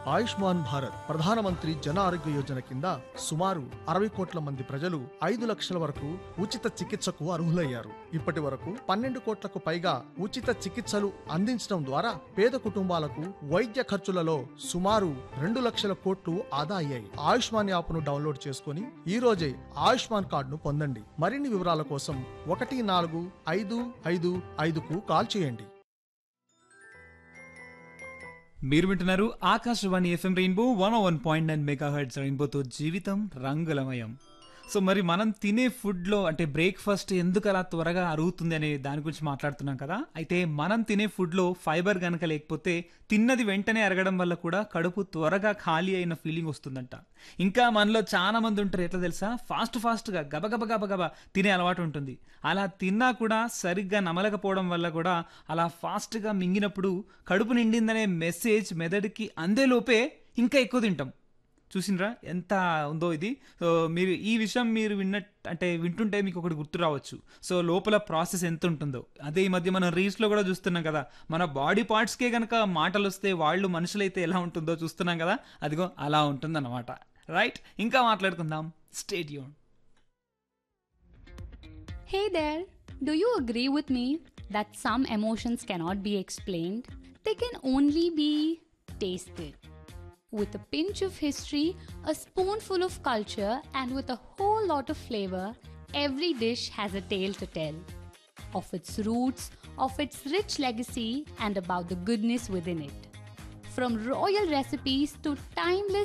ఆయుష్మాన్ భారత్ ప్రధానమంత్రి జన ఆరోగ్య యోజన కింద సుమారు అరవై కోట్ల మంది ప్రజలు ఐదు లక్షల వరకు ఉచిత చికిత్సకు అర్హులయ్యారు ఇప్పటి వరకు పన్నెండు కోట్లకు పైగా ఉచిత చికిత్సలు అందించడం ద్వారా పేద కుటుంబాలకు వైద్య ఖర్చులలో సుమారు రెండు లక్షల కోట్లు ఆదా అయ్యాయి ఆయుష్మాన్ యాప్ను డౌన్లోడ్ చేసుకుని ఈ రోజే ఆయుష్మాన్ కార్డును పొందండి మరిన్ని వివరాల కోసం ఒకటి నాలుగు ఐదు ఐదు ఐదుకు కాల్ చేయండి మీరు వింటున్నారు Akashvani FM rainbow one one point nine megahertz రెయిన్బోతో జీవితం రంగులమయం సో మరి మనం తినే ఫుడ్లో అంటే బ్రేక్ఫాస్ట్ ఎందుకు అలా త్వరగా అరుగుతుంది అనే దాని గురించి మాట్లాడుతున్నాం కదా అయితే మనం తినే ఫుడ్లో ఫైబర్ కనుక లేకపోతే తిన్నది వెంటనే అరగడం వల్ల కూడా కడుపు త్వరగా ఖాళీ అయిన ఫీలింగ్ వస్తుందంట ఇంకా మనలో చాలా మంది ఉంటారు ఎట్లా తెలుసా ఫాస్ట్ ఫాస్ట్గా గబగబ గబగబ తినే అలవాటు ఉంటుంది అలా తిన్నా కూడా సరిగ్గా నమలకపోవడం వల్ల కూడా అలా ఫాస్ట్గా మింగినప్పుడు కడుపు నిండిందనే మెసేజ్ మెదడుకి అందేలోపే ఇంకా ఎక్కువ తింటాం చూసినరా ఎంత ఉందో ఇది సో మీరు ఈ విషయం మీరు విన్నట్ అంటే వింటుంటే మీకు ఒకటి గుర్తు రావచ్చు సో లోపల ప్రాసెస్ ఎంత ఉంటుందో అదే ఈ మధ్య మనం రీల్స్లో కూడా చూస్తున్నాం కదా మన బాడీ పార్ట్స్కే కనుక మాటలు వస్తే వాళ్ళు మనుషులైతే ఎలా ఉంటుందో చూస్తున్నాం కదా అదిగో అలా ఉంటుందన్నమాట రైట్ ఇంకా మాట్లాడుకుందాం stadium Hey there, do you agree with me that some emotions cannot be explained? They can only be tasted. With a pinch of history, a spoonful of culture, and with a whole lot of flavor, every dish has a tale to tell. Of its roots, of its rich legacy, and about the goodness within it. From royal recipes to timeless